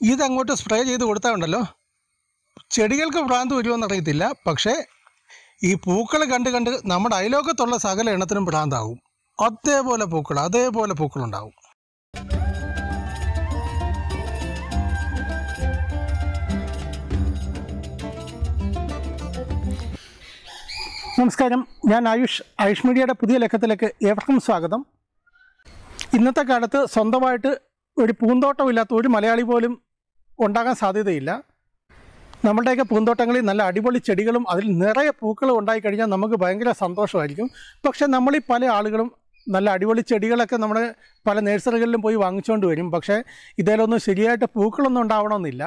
ഇതങ്ങോട്ട് സ്പ്രേ ചെയ്ത് കൊടുത്താൽ ഉണ്ടല്ലോ ചെടികൾക്ക് ഭ്രാന്ത് വരുമോയെന്ന് അറിയത്തില്ല പക്ഷേ ഈ പൂക്കൾ കണ്ട് കണ്ട് നമ്മുടെ അയലോക്കത്തുള്ള സകല എണ്ണത്തിനും ഭ്രാന്താവും അതേപോലെ പൂക്കൾ അതേപോലെ പൂക്കളുണ്ടാവും നമസ്കാരം ഞാൻ ആയുഷ് ആയുഷ് മീഡിയയുടെ പുതിയ ലക്കത്തിലേക്ക് ഏവർക്കും സ്വാഗതം ഇന്നത്തെ കാലത്ത് സ്വന്തമായിട്ട് ഒരു പൂന്തോട്ടമില്ലാത്ത ഒരു മലയാളി പോലും ഉണ്ടാകാൻ സാധ്യതയില്ല നമ്മളുടെയൊക്കെ പൂന്തോട്ടങ്ങളിൽ നല്ല അടിപൊളി ചെടികളും അതിൽ നിറയെ പൂക്കളും ഉണ്ടായി കഴിഞ്ഞാൽ നമുക്ക് ഭയങ്കര സന്തോഷമായിരിക്കും പക്ഷേ നമ്മളീ പല ആളുകളും നല്ല അടിപൊളി ചെടികളൊക്കെ നമ്മൾ പല നഴ്സറികളിലും പോയി വാങ്ങിച്ചുകൊണ്ട് വരും പക്ഷേ ഇതിലൊന്നും ശരിയായിട്ട് പൂക്കളൊന്നും ഉണ്ടാവണമെന്നില്ല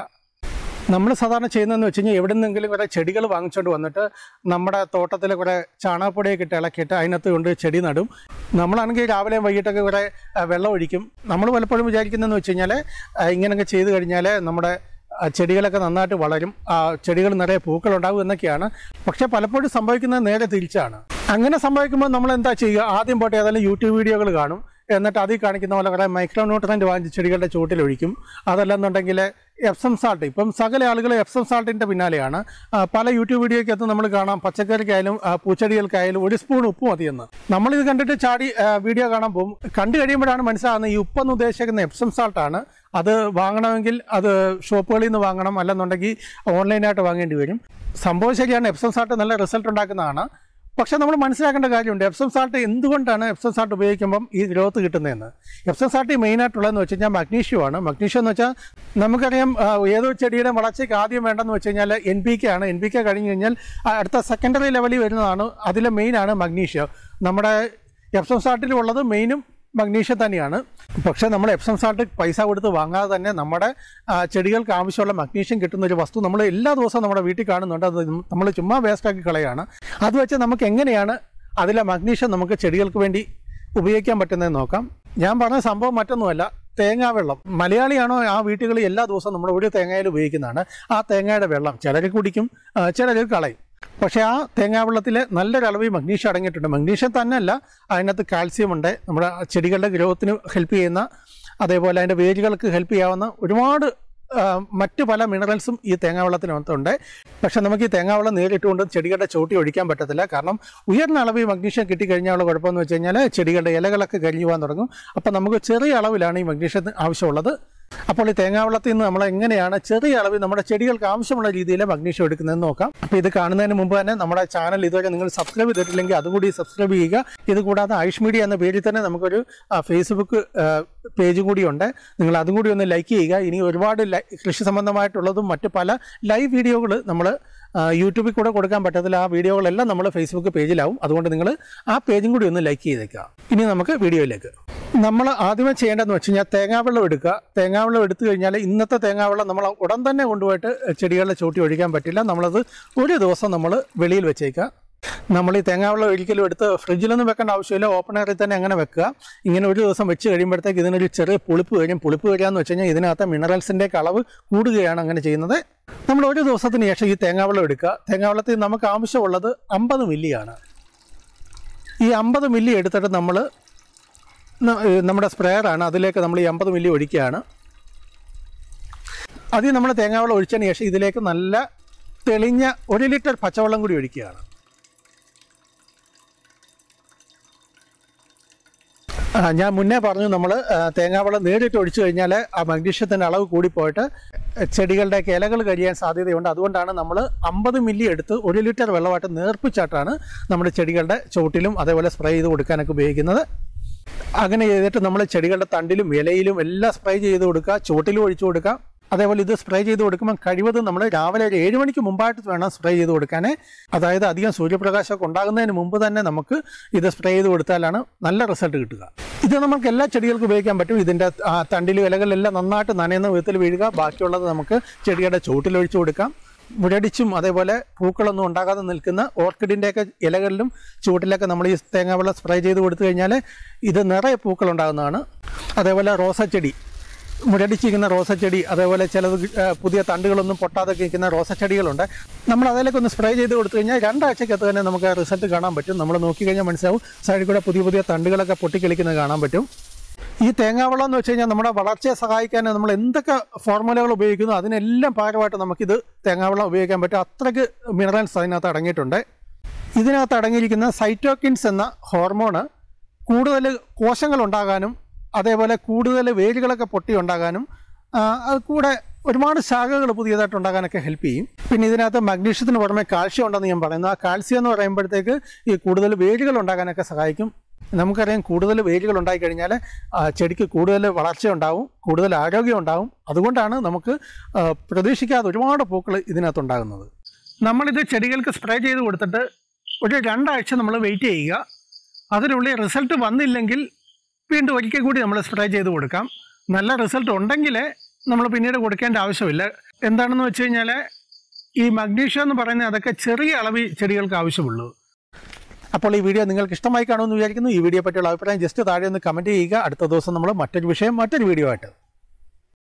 നമ്മൾ സാധാരണ ചെയ്യുന്നതെന്ന് വെച്ച് കഴിഞ്ഞാൽ എവിടെ നിന്നെങ്കിലും കുറേ ചെടികൾ വാങ്ങിച്ചുകൊണ്ട് വന്നിട്ട് നമ്മുടെ തോട്ടത്തിൽ കുറേ ചാണകപ്പൊടിയൊക്കെ ഇട്ട് ഇളക്കിയിട്ട് അതിനകത്ത് കൊണ്ട് ചെടി നടും നമ്മളാണെങ്കിൽ രാവിലെയും വൈകിട്ടൊക്കെ കുറേ ആ, വെള്ളം ഒഴിക്കും നമ്മൾ പലപ്പോഴും വിചാരിക്കുന്നതെന്ന് വെച്ച് കഴിഞ്ഞാൽ ആ, ഇങ്ങനെയൊക്കെ ചെയ്ത് കഴിഞ്ഞാൽ നമ്മുടെ ആ, ചെടികളൊക്കെ നന്നായിട്ട് വളരും ആ, ചെടികൾ നിറയെ പൂക്കളുണ്ടാകും എന്നൊക്കെയാണ് പക്ഷേ പലപ്പോഴും സംഭവിക്കുന്നത് നേരെ തിരിച്ചാണ് അങ്ങനെ സംഭവിക്കുമ്പോൾ നമ്മൾ എന്താ ചെയ്യുക ആദ്യം പോട്ടെ ഏതായാലും യൂട്യൂബ് വീഡിയോകൾ കാണും എന്നിട്ട് അതിൽ കാണിക്കുന്ന പോലെ കുറേ മൈക്രോ ന്യൂട്രൻ്റ് വാങ്ങിച്ച് ചെടികളുടെ ചുവട്ടിലൊഴിക്കും അതല്ലെന്നുണ്ടെങ്കിൽ എപ്സം സാൾട്ട് ഇപ്പം സകല ആളുകൾ എപ്സം സാൾട്ടിൻ്റെ പിന്നാലെയാണ് ആ, പല യൂട്യൂബ് വീഡിയോയ്ക്കകത്ത് നമ്മൾ കാണാം പച്ചക്കറിക്കായാലും ആ, പൂച്ചെടികൾക്കായാലും ഒരു സ്പൂൺ ഉപ്പ് മതിയെന്ന് നമ്മളിത് കണ്ടിട്ട് ചാടി ആ, വീഡിയോ കാണാൻ പോകും കണ്ടു കഴിയുമ്പോഴാണ് മനസ്സിലാകുന്നത് ഈ ഉപ്പെന്ന് ഉദ്ദേശിക്കുന്ന എപ്സം സാൾട്ടാണ് അത് വാങ്ങണമെങ്കിൽ അത് ഷോപ്പുകളിൽ നിന്ന് വാങ്ങണം അല്ലെന്നുണ്ടെങ്കിൽ ഓൺലൈനായിട്ട് വാങ്ങേണ്ടി വരും സംഭവം ശരിയാണ് എപ്സം സാൾട്ട് നല്ല റിസൾട്ട് ഉണ്ടാക്കുന്നതാണ് പക്ഷേ നമ്മൾ മനസ്സിലാക്കേണ്ട കാര്യമുണ്ട് എപ്സം സാൾട്ട് എന്തുകൊണ്ടാണ് എപ്സം സാൾട്ട് ഉപയോഗിക്കുമ്പം ഈ ഗ്രോത്ത് കിട്ടുന്നതെന്ന് എപ്സം സാൾട്ട് മെയിനായിട്ടുള്ളതെന്ന് വെച്ച് കഴിഞ്ഞാൽ മഗ്നീഷ്യമാണ് മഗ്നീഷ്യം എന്ന് വെച്ചാൽ നമുക്കറിയാം ആ, ഏതോ ചെടിയുടെ വളർച്ചയ്ക്ക് ആദ്യം വേണ്ടെന്ന് വെച്ച് കഴിഞ്ഞാൽ എൻ പി കെ ആണ് എൻ പി കെ കഴിഞ്ഞ് കഴിഞ്ഞാൽ ആ, അടുത്ത സെക്കൻഡറി ലെവലിൽ വരുന്നതാണ് അതിലെ മെയിനാണ് മഗ്നീഷ്യം നമ്മുടെ എപ്സം സാൾട്ടിലുള്ളത് മെയിനും മഗ്നീഷ്യം തന്നെയാണ് പക്ഷേ നമ്മൾ എപ്സം സാൾട്ട് പൈസ കൊടുത്ത് വാങ്ങാതെ തന്നെ നമ്മുടെ ആ, ചെടികൾക്ക് ആവശ്യമുള്ള മഗ്നീഷ്യം കിട്ടുന്ന ഒരു വസ്തു നമ്മൾ എല്ലാ ദിവസവും നമ്മുടെ വീട്ടിൽ കാണുന്നുണ്ട് അത് നമ്മൾ ചുമ്മാ വേസ്റ്റാക്കി കളയാണ് അത് വെച്ച് നമുക്ക് എങ്ങനെയാണ് അതിലെ മഗ്നീഷ്യം നമുക്ക് ചെടികൾക്ക് വേണ്ടി ഉപയോഗിക്കാൻ പറ്റുന്നതെന്ന് നോക്കാം ഞാൻ പറഞ്ഞ സംഭവം മറ്റൊന്നുമല്ല തേങ്ങാ വെള്ളം മലയാളിയാണോ ആ വീട്ടുകളിൽ എല്ലാ ദിവസവും നമ്മൾ ഒരു തേങ്ങയിൽ ഉപയോഗിക്കുന്നതാണ് ആ തേങ്ങയുടെ വെള്ളം ചിലർ കുടിക്കും ആ, ചിലർ കളയും പക്ഷേ ആ തേങ്ങാ വെള്ളത്തിൽ നല്ലൊരു അളവിൽ മഗ്നീഷ്യം അടങ്ങിയിട്ടുണ്ട് മഗ്നീഷ്യം തന്നെയല്ല അതിനകത്ത് കാൽസ്യം ഉണ്ട് നമ്മുടെ ചെടികളുടെ ഗ്രോത്തിന് ഹെൽപ്പ് ചെയ്യുന്ന അതേപോലെ അതിൻ്റെ വേരുകൾക്ക് ഹെൽപ്പ് ചെയ്യാവുന്ന ഒരുപാട് ആ, മറ്റ് പല മിനറൽസും ഈ തേങ്ങാ വെള്ളത്തിനകത്തുണ്ട് പക്ഷേ നമുക്ക് ഈ തേങ്ങാ വെള്ളം നേരിട്ടുകൊണ്ട് ചെടികളുടെ ചോട്ടി ഒഴിക്കാൻ പറ്റത്തില്ല കാരണം ഉയർന്ന അളവിൽ മഗ്നീഷ്യം കിട്ടിക്കഴിഞ്ഞാലുള്ള കുഴപ്പമെന്ന് വെച്ച് കഴിഞ്ഞാൽ ചെടികളുടെ ഇലകളൊക്കെ കരിഞ്ഞു പോകാൻ തുടങ്ങും അപ്പോൾ നമുക്ക് ചെറിയ അളവിലാണ് ഈ മഗ്നീഷ്യം ആവശ്യമുള്ളത് അപ്പോൾ ഈ തേങ്ങാവെള്ളത്തിൽ നിന്ന് നമ്മൾ എങ്ങനെയാണ് ചെറിയ അളവിൽ നമ്മുടെ ചെടികൾക്ക് ആവശ്യമുള്ള രീതിയിൽ മഗ്നീഷ്യം എടുക്കുന്നതെന്ന് നോക്കാം അപ്പോൾ ഇത് കാണുന്നതിന് മുമ്പ് തന്നെ നമ്മുടെ ചാനൽ ഇതുവരെ നിങ്ങൾ സബ്സ്ക്രൈബ് ചെയ്തിട്ടില്ലെങ്കിൽ അതും കൂടി സബ്സ്ക്രൈബ് ചെയ്യുക ഇത് കൂടാതെ ആയുഷ് മീഡിയ എന്ന പേരിൽ തന്നെ നമുക്കൊരു ആ, ഫേസ്ബുക്ക് ആ, പേജും കൂടിയുണ്ട് നിങ്ങൾ അതും കൂടി ഒന്ന് ലൈക്ക് ചെയ്യുക ഇനി ഒരുപാട് ലൈ- കൃഷി സംബന്ധമായിട്ടുള്ളതും മറ്റ് പല ലൈവ് വീഡിയോകൾ നമ്മൾ യൂട്യൂബിൽ കൂടെ കൊടുക്കാൻ പറ്റത്തില്ല ആ വീഡിയോകളെല്ലാം നമ്മൾ ഫേസ്ബുക്ക് പേജിലാവും അതുകൊണ്ട് നിങ്ങൾ ആ പേജും കൂടി ഒന്ന് ലൈക്ക് ചെയ്തേക്കുക ഇനി നമുക്ക് വീഡിയോയിലേക്ക് നമ്മൾ ആദ്യമേ ചെയ്യേണ്ടതെന്ന് വെച്ച് കഴിഞ്ഞാൽ തേങ്ങാവെള്ളം എടുക്കുക തേങ്ങാവെള്ളം എടുത്തു കഴിഞ്ഞാൽ ഇന്നത്തെ തേങ്ങാവെള്ളം നമ്മൾ ഉടൻ തന്നെ കൊണ്ടുപോയിട്ട് ചെടികളുടെ ചൂട്ടി ഒഴിക്കാൻ പറ്റില്ല നമ്മളത് ഒരു ദിവസം നമ്മൾ വെളിയിൽ വെച്ചേക്കുക നമ്മൾ ഈ തേങ്ങാവെള്ളം ഒരിക്കലും എടുത്ത് ഫ്രിഡ്ജിലൊന്നും വെക്കേണ്ട ആവശ്യമില്ല ഓപ്പൺ എയറിൽ തന്നെ അങ്ങനെ വെക്കുക ഇങ്ങനെ ഒരു ദിവസം വെച്ച് കഴിയുമ്പോഴത്തേക്ക് ഇതിനൊരു ചെറിയ പുളിപ്പ് വരും പുളിപ്പ് വരിക എന്ന് വെച്ച് കഴിഞ്ഞാൽ ഇതിനകത്ത് മിനറൽസിൻ്റെ അളവ് കൂടുകയാണ് അങ്ങനെ ചെയ്യുന്നത് നമ്മൾ ഒരു ദിവസത്തിന് ശേഷം ഈ തേങ്ങാവെള്ളം എടുക്കുക തേങ്ങാവെള്ളത്തിൽ നമുക്ക് ആവശ്യമുള്ളത് അമ്പത് മില്ലിയാണ് ഈ അമ്പത് മില്ലി എടുത്തിട്ട് നമ്മൾ ന- ഏ, നമ്മുടെ സ്പ്രെയറാണ് അതിലേക്ക് നമ്മൾ ഈ അമ്പത് മില്ലി ഒഴിക്കുകയാണ് അതിൽ നമ്മൾ തേങ്ങാവെള്ളം ഒഴിച്ചതിന് ശേഷം ഇതിലേക്ക് നല്ല തെളിഞ്ഞ ഒരു ലിറ്റർ പച്ചവെള്ളം കൂടി ഒഴിക്കുകയാണ് ആ, ഞാൻ മുന്നേ പറഞ്ഞു നമ്മൾ തേങ്ങാവെള്ളം നേരിട്ട് ഒഴിച്ചു കഴിഞ്ഞാൽ ആ മഗ്നീഷ്യത്തിൻ്റെ അളവ് കൂടിപ്പോയിട്ട് ചെടികളുടെ ഇലകൾ കരിയാൻ സാധ്യതയുണ്ട് അതുകൊണ്ടാണ് നമ്മൾ അമ്പത് മില്ലി എടുത്ത് ഒരു ലിറ്റർ വെള്ളമായിട്ട് നേർപ്പിച്ചാട്ടാണ് നമ്മുടെ ചെടികളുടെ ചുവട്ടിലും അതേപോലെ സ്പ്രേ ചെയ്ത് കൊടുക്കാനൊക്കെ ഉപയോഗിക്കുന്നത് അങ്ങനെ ചെയ്തിട്ട് നമ്മൾ ചെടികളുടെ തണ്ടിലും ഇലയിലും എല്ലാം സ്പ്രേ ചെയ്ത് കൊടുക്കുക ചുവട്ടിലും ഒഴിച്ചു കൊടുക്കുക അതേപോലെ ഇത് സ്പ്രേ ചെയ്ത് കൊടുക്കുമ്പോൾ കഴിവതും നമ്മൾ രാവിലെ ഒരു ഏഴ് മണിക്ക് മുമ്പായിട്ട് വേണം സ്പ്രേ ചെയ്ത് കൊടുക്കാൻ അതായത് അധികം സൂര്യപ്രകാശമൊക്കെ ഉണ്ടാകുന്നതിന് മുമ്പ് തന്നെ നമുക്ക് ഇത് സ്പ്രേ ചെയ്ത് കൊടുത്താലാണ് നല്ല റിസൾട്ട് കിട്ടുക ഇത് നമുക്ക് എല്ലാ ചെടികൾക്കും ഉപയോഗിക്കാൻ പറ്റും ഇതിൻ്റെ ആ, തണ്ടിലും ഇലകളിലെല്ലാം നന്നായിട്ട് നനയുന്ന വിധത്തിൽ വീഴുക ബാക്കിയുള്ളത് നമുക്ക് ചെടിയുടെ ചുവട്ടിൽ ഒഴിച്ചു കൊടുക്കാം മുരടിച്ചും അതേപോലെ പൂക്കളൊന്നും ഉണ്ടാകാതെ നിൽക്കുന്ന ഓർക്കിഡിൻ്റെയൊക്കെ ഇലകളിലും ചുവട്ടിലൊക്കെ നമ്മൾ ഈ തേങ്ങാവെള്ളം സ്പ്രേ ചെയ്ത് കൊടുത്തു കഴിഞ്ഞാൽ ഇത് നിറയെ പൂക്കൾ ഉണ്ടാകുന്നതാണ് അതേപോലെ റോസച്ചെടി മുരടിച്ചിരിക്കുന്ന റോസച്ചെടി അതേപോലെ ചിലത് ആ, പുതിയ തണ്ടുകളൊന്നും പൊട്ടാതെ നിൽക്കുന്ന റോസച്ചെടികളുണ്ട് നമ്മൾ അതിലേക്ക് ഒന്ന് സ്പ്രേ ചെയ്ത് കൊടുത്തു കഴിഞ്ഞാൽ രണ്ടാഴ്ചക്കകത്ത് തന്നെ നമുക്ക് റിസൾട്ട് കാണാൻ പറ്റും നമ്മൾ നോക്കിക്കഴിഞ്ഞാൽ മനസ്സിലാവും സൈഡിൽ കൂടെ പുതിയ പുതിയ തണ്ടുകളൊക്കെ പൊട്ടിക്കളിക്കുന്നത് കാണാൻ പറ്റും ഈ തേങ്ങാവെള്ളം എന്ന് വെച്ച് കഴിഞ്ഞാൽ നമ്മുടെ വളർച്ചയെ സഹായിക്കാൻ നമ്മൾ എന്തൊക്കെ ഫോർമുലകൾ ഉപയോഗിക്കുന്നു അതിനെല്ലാം പകരമായിട്ട് നമുക്കിത് തേങ്ങാവെള്ളം ഉപയോഗിക്കാൻ പറ്റും അത്രയ്ക്ക് മിനറൽസ് അതിനകത്ത് അടങ്ങിയിട്ടുണ്ട് ഇതിനകത്ത് അടങ്ങിയിരിക്കുന്ന സൈറ്റോക്കിൻസ് എന്ന ഹോർമോണ് കൂടുതൽ കോശങ്ങൾ ഉണ്ടാകാനും അതേപോലെ കൂടുതൽ വേരുകളൊക്കെ പൊട്ടി ഉണ്ടാകാനും ആ, അത് കൂടെ ഒരുപാട് ശാഖകൾ പുതിയതായിട്ട് ഉണ്ടാകാനൊക്കെ ഹെൽപ്പ് ചെയ്യും പിന്നെ ഇതിനകത്ത് മഗ്നീഷ്യത്തിന് പുറമെ കാൽഷ്യം ഉണ്ടെന്ന് ഞാൻ പറയുന്നു ആ കാൽഷ്യം എന്ന് പറയുമ്പോഴത്തേക്ക് ഈ കൂടുതൽ വേരുകൾ ഉണ്ടാകാനൊക്കെ സഹായിക്കും നമുക്കറിയാം കൂടുതൽ വേരുകൾ ഉണ്ടായി കഴിഞ്ഞാൽ ആ, ചെടിക്ക് കൂടുതൽ വളർച്ച ഉണ്ടാവും കൂടുതൽ ആരോഗ്യം ഉണ്ടാവും അതുകൊണ്ടാണ് നമുക്ക് ആ, പ്രതീക്ഷിക്കാതെ ഒരുപാട് പൂക്കൾ ഇതിനകത്ത് ഉണ്ടാകുന്നത് നമ്മളിത് ചെടികൾക്ക് സ്പ്രേ ചെയ്ത് കൊടുത്തിട്ട് ഒരു രണ്ടാഴ്ച നമ്മൾ വെയിറ്റ് ചെയ്യുക അതിനുള്ളിൽ റിസൾട്ട് വന്നില്ലെങ്കിൽ വീണ്ടും ഒരിക്കൽ കൂടി നമ്മൾ സ്പ്രേ ചെയ്ത് കൊടുക്കാം നല്ല റിസൾട്ട് ഉണ്ടെങ്കിൽ നമ്മൾ പിന്നീട് കൊടുക്കേണ്ട ആവശ്യമില്ല എന്താണെന്ന് വെച്ച് കഴിഞ്ഞാൽ ഈ മഗ്നീഷ്യം എന്ന് പറയുന്നത് അതൊക്കെ ചെറിയ അളവിൽ ചെടികൾക്ക് ആവശ്യമുള്ളൂ അപ്പോൾ ഈ വീഡിയോ നിങ്ങൾക്ക് ഇഷ്ടമായി കാണുമെന്ന് വിചാരിക്കുന്നു ഈ വീഡിയോ പറ്റിയുള്ള അഭിപ്രായം ജസ്റ്റ് താഴെ ഒന്ന് കമൻറ്റ് ചെയ്യുക അടുത്ത ദിവസം നമ്മൾ മറ്റൊരു വിഷയം മറ്റൊരു വീഡിയോ ആയിട്ട്